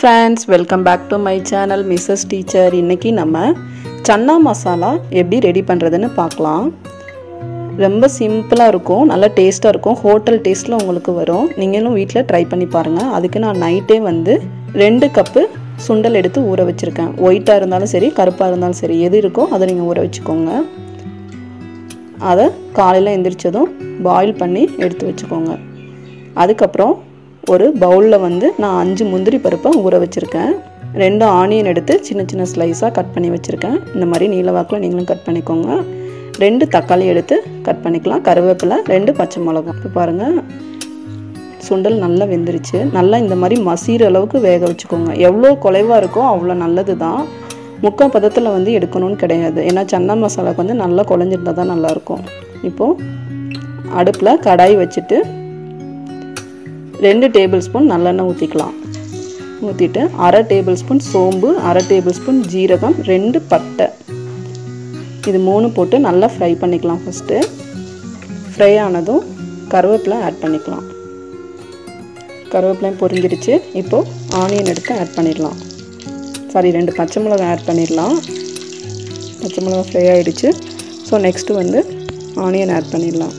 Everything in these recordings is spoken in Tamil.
friends welcome back to my channel Mrs teacher இன்றைக்கி நம்ம சன்னா மசாலா எப்படி ரெடி பண்ணுறதுன்னு பார்க்கலாம் ரொம்ப சிம்பிளாக இருக்கும் நல்லா டேஸ்ட்டாக இருக்கும் ஹோட்டல் டேஸ்ட்டில் உங்களுக்கு வரும் நீங்களும் வீட்டில் ட்ரை பண்ணி பாருங்கள் அதுக்கு நான் நைட்டே வந்து ரெண்டு கப்பு சுண்டல் எடுத்து ஊற வச்சுருக்கேன் ஒயிட்டாக இருந்தாலும் சரி கருப்பாக இருந்தாலும் சரி எது இருக்கோ அதை நீங்கள் ஊற வச்சுக்கோங்க அதை காலையில் எந்திரிச்சதும் பாயில் பண்ணி எடுத்து வச்சுக்கோங்க அதுக்கப்புறம் ஒரு பவுலில் வந்து நான் அஞ்சு முந்திரி பருப்பை ஊற வச்சுருக்கேன் ரெண்டு ஆனியன் எடுத்து சின்ன சின்ன ஸ்லைஸாக கட் பண்ணி வச்சுருக்கேன் இந்த மாதிரி நீளவாக்கில் நீங்களும் கட் பண்ணிக்கோங்க ரெண்டு தக்காளி எடுத்து கட் பண்ணிக்கலாம் கருவேப்பிலை ரெண்டு பச்சை மிளகாய் இப்போ பாருங்கள் சுண்டல் நல்லா வெந்துருச்சு நல்லா இந்த மாதிரி மசீர அளவுக்கு வேக வச்சுக்கோங்க எவ்வளோ குலைவாக இருக்கோ அவ்வளோ நல்லது தான் முக்கால் பதத்தில் வந்து எடுக்கணும்னு கிடையாது ஏன்னா சன்னா மசாலாவுக்கு வந்து நல்லா குழஞ்சிருந்தால் தான் நல்லாயிருக்கும் இப்போது அடுப்பில் கடாய் வச்சுட்டு ரெண்டு டேபிள் ஸ்பூன் நல்லெண்ணெய் ஊற்றிக்கலாம் ஊற்றிட்டு அரை டேபிள் ஸ்பூன் சோம்பு அரை டேபிள் ஸ்பூன் ஜீரகம் ரெண்டு பட்டை இது மூணு போட்டு நல்லா ஃப்ரை பண்ணிக்கலாம் ஃபஸ்ட்டு ஃப்ரை ஆனதும் கருவேப்பிலை ஆட் பண்ணிக்கலாம் கருவேப்பிலையும் பொரிஞ்சிருச்சு இப்போது ஆனியன் எடுத்து ஆட் பண்ணிடலாம் சாரி ரெண்டு பச்சை மிளகாய் ஆட் பண்ணிடலாம் பச்சை மிளகாய் ஃப்ரை ஆகிடுச்சு ஸோ நெக்ஸ்ட்டு வந்து ஆனியன் ஆட் பண்ணிடலாம்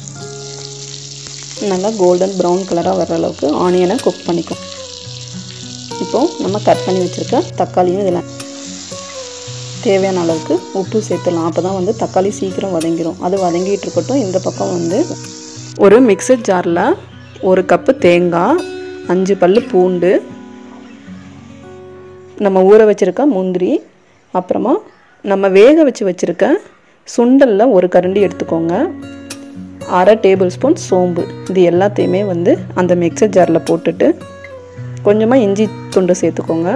நல்லா கோல்டன் ப்ரௌன் கலராக வர்ற அளவுக்கு ஆனியனை குக் பண்ணிக்கும் இப்போது நம்ம கட் பண்ணி வச்சுருக்க தக்காளியும் இதில் தேவையான அளவுக்கு உப்பு சேர்த்துடலாம் அப்போ தான் வந்து தக்காளி சீக்கிரம் வதங்கிடும் அது வதங்கிட்டு இருக்கட்டும் இந்த பக்கம் வந்து ஒரு மிக்சர் ஜாரில் ஒரு கப்பு தேங்காய் அஞ்சு பல் பூண்டு நம்ம ஊற வச்சுருக்க முந்திரி அப்புறமா நம்ம வேக வச்சு வச்சுருக்க சுண்டலில் ஒரு கரண்டி எடுத்துக்கோங்க அரை டேபிள் ஸ்பூன் சோம்பு இது எல்லாத்தையுமே வந்து அந்த மிக்சர் ஜாரில் போட்டுட்டு கொஞ்சமாக இஞ்சி துண்டு சேர்த்துக்கோங்க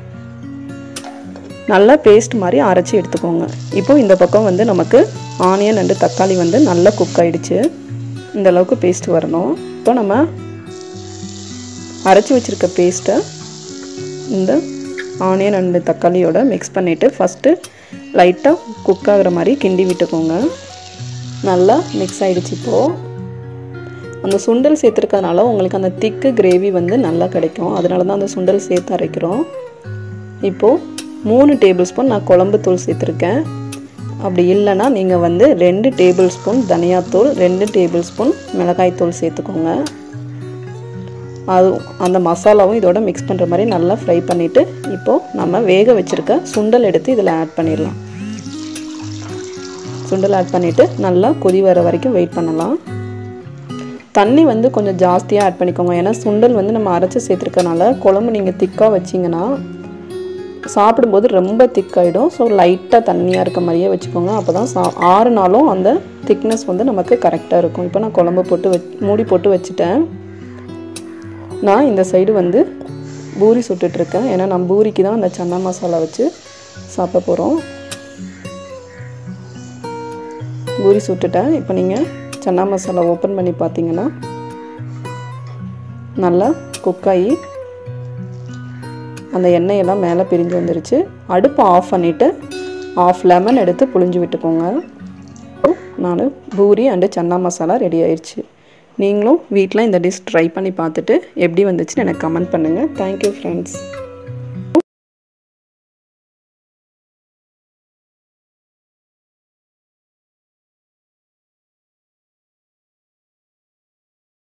நல்லா பேஸ்ட் மாதிரி அரைச்சி எடுத்துக்கோங்க இப்போது இந்த பக்கம் வந்து நமக்கு ஆனியன் அண்டு தக்காளி வந்து நல்லா குக் ஆகிடுச்சு இந்த அளவுக்கு பேஸ்ட் வரணும் இப்போ நம்ம அரைச்சி வச்சுருக்க பேஸ்ட்டை இந்த ஆனியன் அண்டு தக்காளியோட மிக்ஸ் பண்ணிவிட்டு ஃபஸ்ட்டு லைட்டாக குக் ஆகிற மாதிரி கிண்டி விட்டுக்கோங்க நல்லா மிக்ஸ் ஆகிடுச்சு இப்போது அந்த சுண்டல் சேர்த்துருக்கறனால உங்களுக்கு அந்த திக்கு கிரேவி வந்து நல்லா கிடைக்கும் அதனால தான் அந்த சுண்டல் சேர்த்து அரைக்கிறோம் இப்போது மூணு டேபிள் ஸ்பூன் நான் குழம்பு தூள் சேர்த்துருக்கேன் அப்படி இல்லைன்னா நீங்கள் வந்து ரெண்டு டேபிள் ஸ்பூன் தனியாத்தூள் ரெண்டு டேபிள் ஸ்பூன் மிளகாய்த்தூள் சேர்த்துக்கோங்க அது அந்த மசாலாவும் இதோட மிக்ஸ் பண்ணுற மாதிரி நல்லா ஃப்ரை பண்ணிவிட்டு இப்போது நம்ம வேக வச்சுருக்க சுண்டல் எடுத்து இதில் ஆட் பண்ணிடலாம் சுண்டல் ஆட் பண்ணிவிட்டு நல்லா கொதி வர வரைக்கும் வெயிட் பண்ணலாம் தண்ணி வந்து கொஞ்சம் ஜாஸ்தியாக ஆட் பண்ணிக்கோங்க ஏன்னா சுண்டல் வந்து நம்ம அரைச்சி சேர்த்துருக்கனால குழம்பு நீங்கள் திக்காக வச்சிங்கன்னா சாப்பிடும்போது ரொம்ப திக்காயிடும் ஸோ லைட்டாக தண்ணியாக இருக்க மாதிரியே வச்சுக்கோங்க அப்போ தான் சா ஆறு நாளும் அந்த திக்னஸ் வந்து நமக்கு கரெக்டாக இருக்கும் இப்போ நான் குழம்பு போட்டு வச் மூடி போட்டு வச்சுட்டேன் நான் இந்த சைடு வந்து பூரி சுட்டுட்ருக்கேன் ஏன்னா நான் பூரிக்கு தான் அந்த சன்னா மசாலா வச்சு சாப்பிட போகிறோம் பூரி சுட்டுட்டேன் இப்போ நீங்கள் சன்னா மசாலா ஓப்பன் பண்ணி பார்த்தீங்கன்னா நல்லா குக்காகி அந்த எண்ணெயெல்லாம் மேலே பிரிஞ்சு வந்துருச்சு அடுப்பை ஆஃப் பண்ணிவிட்டு ஆஃப் லெமன் எடுத்து புழிஞ்சு விட்டுக்கோங்க நான் பூரி அண்டு சன்னா மசாலா ரெடி ஆயிடுச்சு நீங்களும் வீட்டில் இந்த டிஷ் ட்ரை பண்ணி பார்த்துட்டு எப்படி வந்துச்சுன்னு எனக்கு கமெண்ட் பண்ணுங்கள் தேங்க்யூ ஃப்ரெண்ட்ஸ்